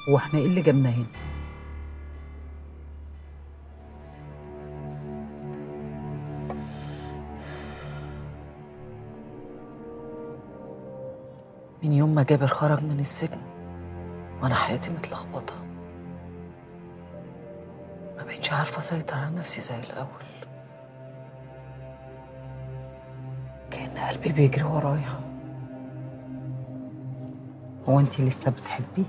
هو احنا ايه اللي جابنا هنا من يوم ما جابر خرج من السجن وانا حياتي متلخبطه ما بقتش عارفه اسيطر على نفسي زي الاول كان قلبي بيجري ورايا هو انت لسه بتحبيه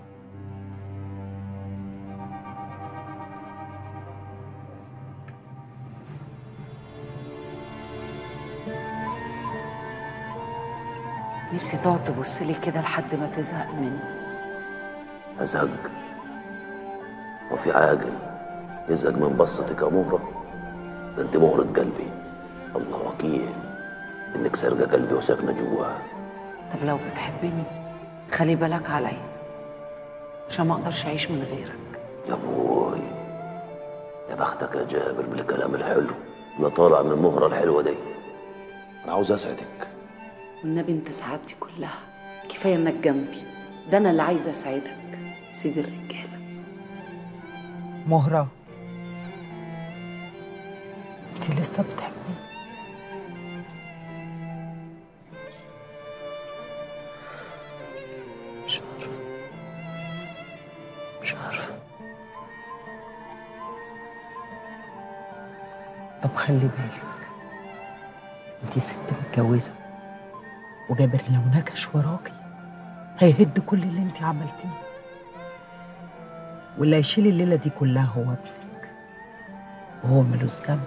نفسي تقعد تبص لي كده لحد ما تزهق مني أزهق وفي عاقل يزهق من بصتك يا مهرة ده انت مهرة قلبي الله وكيل انك سارقة قلبي وساكنة جواه طب لو بتحبني خلي بالك عليا عشان ما اقدرش اعيش من غيرك يا بوي يا بختك يا جابر بالكلام الحلو اللي طالع من مهرة الحلوة دي أنا عاوز أسعدك والنبي انت سعادتي كلها كفايه انك جنبي ده انا اللي عايزه اساعدك سيد الرجاله مهرة انت لسه بتحبيه مش عارفه مش عارفه طب خلي بالك انت ست متجوزة وجابر لو نكش وراكي هيهد كل اللي انت عملتيه واللي هيشيل الليلة دي كلها هو ابنك وهو ملوش ذنب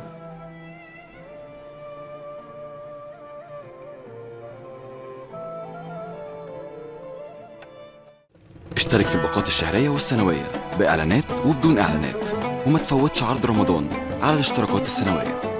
اشترك في الباقات الشهرية والسنوية بإعلانات وبدون إعلانات وما تفوتش عرض رمضان على الاشتراكات السنوية